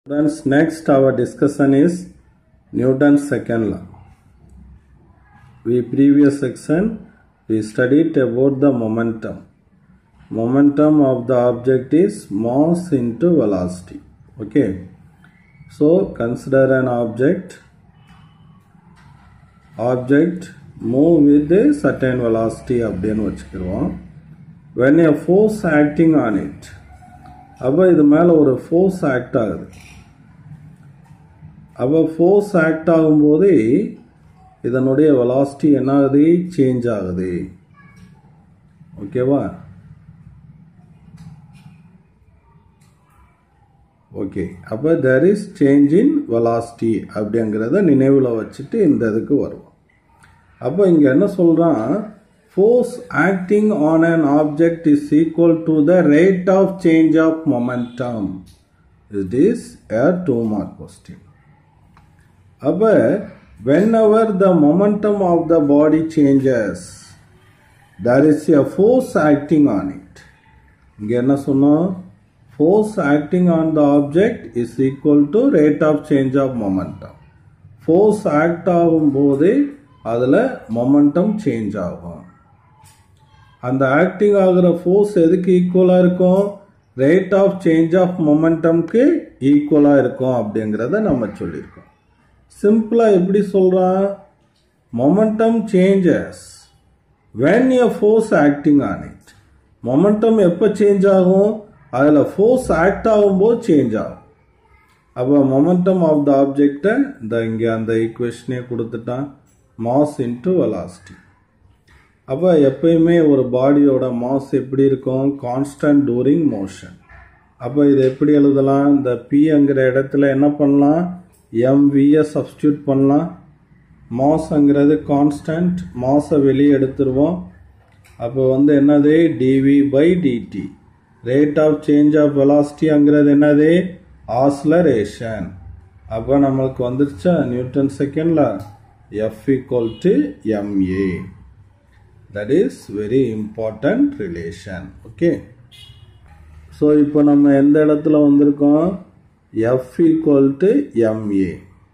Students, next our discussion is Newton's second law. We previous section we studied about the momentum. Momentum of the object is mass into velocity. Okay. So consider an object. Object move with a certain velocity அப்படின்னு வச்சுக்கிடுவோம் when a force acting on it அப்போ இது மேலே ஒரு force act ஆகுது அப்போ force act ஆகும்போது இதனுடைய velocity என்ன ஆகுது சேஞ்ச் ஆகுது ஓகேவா ஓகே அப்போ there is change in velocity அப்படிங்கிறத நினைவில் வச்சுட்டு இந்த இதுக்கு வருவோம் அப்போ இங்கே என்ன சொல்கிறான் force acting on an object is equal to the rate of change of momentum. It is a two mark question. அப்ப whenever the momentum of the body changes, there is a force acting on it. இங்க என்ன சொன்னோம் force acting on the object is equal to rate of change of momentum. force act ஆகும்போது அதில் momentum change ஆகும் அந்த acting ஆகிற force எதுக்கு ஈக்குவலாக இருக்கும் ரேட் ஆஃப் சேஞ்ச் ஆஃப் மொமெண்டம்க்கு ஈக்குவலாக இருக்கும் அப்படிங்கிறத நம்ம சொல்லியிருக்கோம் சிம்பிளாக எப்படி சொல்கிறான் momentum changes when a force acting on it momentum எப்போ சேஞ்ச் ஆகும் அதில் ஃபோர்ஸ் ஆக்ட் ஆகும்போது சேஞ்ச் ஆகும் அப்போ மொமெண்டம் ஆஃப் த ஆப்ஜெக்டை இந்த இங்கே அந்த ஈக்குவேஷனே கொடுத்துட்டான் மாஸ் இன்ட்டு வெலாசிட்டி அப்போ எப்பயுமே ஒரு பாடியோட மாஸ் எப்படி இருக்கும் கான்ஸ்டன்ட் டூரிங் மோஷன் அப்போ இது எப்படி எழுதலாம் இந்த பிங்கிற இடத்துல என்ன பண்ணலாம் எம்வியை சப்ஸ்டியூட் பண்ணலாம் மாஸ்ங்கிறது கான்ஸ்டன்ட் மாஸை வெளியே எடுத்துருவோம் அப்போ வந்து என்னது dv by dt rate of change of வெலாசிட்டிங்கிறது என்னது ஆஸ்லரேஷன் அப்போ நம்மளுக்கு வந்துருச்சா நியூட்டன் செகண்டில் F equal to MA that is very important relation okay so இப்போ நம்ம எந்த இடத்துல வந்திருக்கோம் எஃப் ஈக்குவல் டு எம்ஏ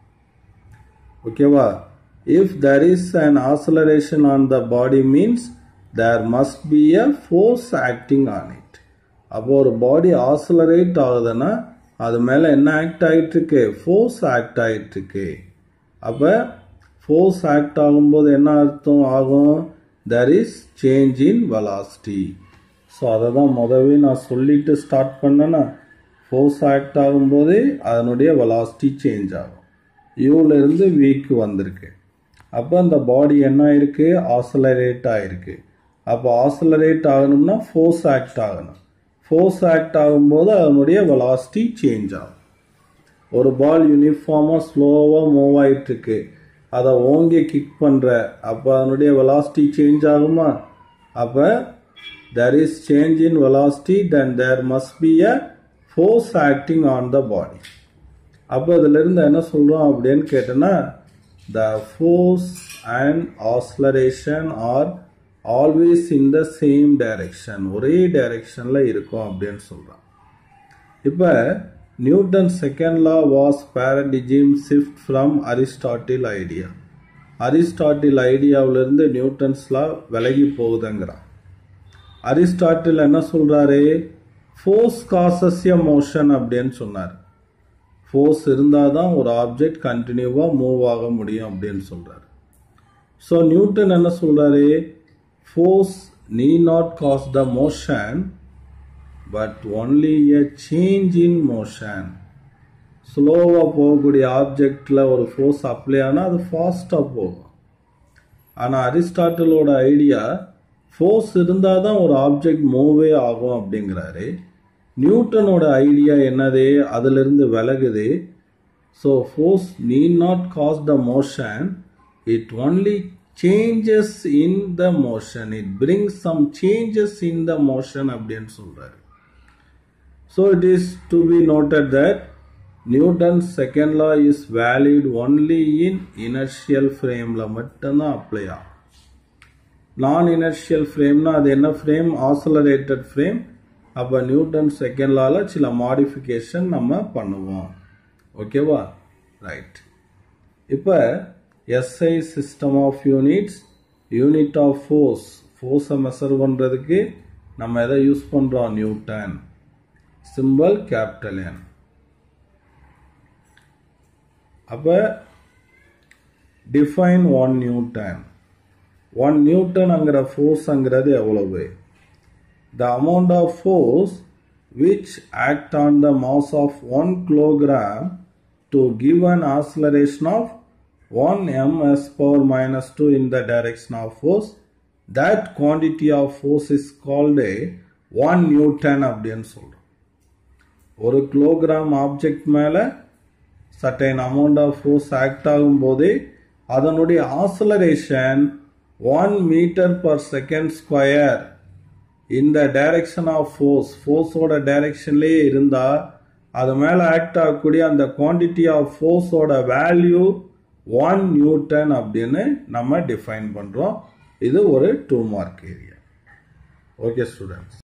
ஓகேவா if there is an acceleration on the body means there must be a force acting on it அப்போ ஒரு பாடி ஆசலரேட் ஆகுதுன்னா அது மேலே என்ன ஆக்ட் ஆகிட்டு இருக்கு ஃபோர்ஸ் ஆக்ட் ஆகிட்டு இருக்கு அப்போ ஃபோர்ஸ் ஆக்ட் ஆகும்போது என்ன அர்த்தம் ஆகும் there is change in velocity so அதை தான் முதவே நான் சொல்லிட்டு ஸ்டார்ட் பண்ணேன்னா ஃபோர்ஸ் ஆக்ட் ஆகும்போது அதனுடைய வெலாசிட்டி சேஞ்ச் ஆகும் யூலேருந்து வீக்கு வந்திருக்கு அப்போ அந்த பாடி என்ன ஆயிருக்கு ஆசலரேட் ஆகிருக்கு அப்போ ஆசலரேட் ஆகணும்னா ஃபோர்ஸ் ஆக்ட் ஆகணும் ஃபோர்ஸ் ஆக்ட் ஆகும்போது அதனுடைய வெலாசிட்டி சேஞ்ச் ஆகும் ஒரு பால் யூனிஃபார்மாக ஸ்லோவாக மூவ் ஆகிட்டுருக்கு அதை ஓங்கி கிக் பண்ணுற அப்போ அதனுடைய வெலாசிட்டி சேஞ்ச் ஆகுமா அப்போ there is change in velocity then there must be a force acting on the body அப்போ இதிலிருந்து என்ன சொல்கிறோம் அப்படின்னு கேட்டோன்னா the force and acceleration are always in the same direction ஒரே டைரக்ஷனில் இருக்கும் அப்படின்னு சொல்கிறான் இப்போ Newton second law was paradigm shift from Aristotle idea Aristotle ஐடியாவிலிருந்து நியூட்டன்ஸ் லா விலகி போகுதுங்கிறான் அரிஸ்டாட்டில் என்ன சொல்கிறாரு ஃபோர்ஸ் காசஸ்ய மோஷன் அப்படின்னு சொன்னார் ஃபோர்ஸ் இருந்தால் தான் ஒரு ஆப்ஜெக்ட் கண்டினியூவாக மூவ் ஆக முடியும் அப்படின்னு சொல்கிறார் ஸோ நியூட்டன் என்ன சொல்கிறாரு ஃபோர்ஸ் நீ not cause the motion but only a change in motion ஸ்லோவாக போகக்கூடிய ஆப்ஜெக்டில் ஒரு ஃபோர்ஸ் அப்ளை ஆனால் அது ஃபாஸ்ட்டாக போகும் ஆனால் அரிஸ்டாட்டிலோட ஐடியா ஃபோர்ஸ் இருந்தால் தான் ஒரு ஆப்ஜெக்ட் மூவே ஆகும் அப்படிங்கிறாரு நியூட்டனோட ஐடியா என்னது அதிலிருந்து விலகுது ஸோ ஃபோர்ஸ் நீ not cause the motion it only changes in the motion it brings some changes in the motion அப்படின்னு சொல்கிறாரு So it is to be noted that Newton's second law is valid only in inertial frameல மட்டும்தான் apply ஆகும் நான் inertial ஃப்ரேம்னா அது என்ன frame accelerated frame அப்போ Newton second லால சில மாடிஃபிகேஷன் நம்ம பண்ணுவோம் ஓகேவா ரைட் இப்போ SI system of units unit of force ஃபோர்ஸை மெஷர் பண்ணுறதுக்கு நம்ம எதை யூஸ் பண்ணுறோம் நியூட்டன் சிம்பிள் கேபிட்டல் என் அப்போ டிஃபைன் ஒன் நியூட்டன் ஒன் நியூட்டன்ங்கிற ஃபோர்ஸுங்கிறது எவ்வளவு the amount of force which act on the mass of 1 kilogram to give an acceleration of 1 ms power minus 2 in the direction of force that quantity of force is called a 1 newton அப்படின்னு சொல்றோம் ஒரு kilogram object மேலே certain amount of force act ஆகும்போது அதனுடைய acceleration one metre per second square இந்த direction of force ஃபோர்ஸோட டைரக்ஷன்லேயே இருந்தால் அது மேலே ஆக்ட் ஆகக்கூடிய அந்த குவான்டிட்டி ஆஃப் ஃபோர்ஸோட வேல்யூ ஒன் நியூட்டன் அப்படின்னு நம்ம டிஃபைன் பண்ணுறோம் இது ஒரு two mark area okay students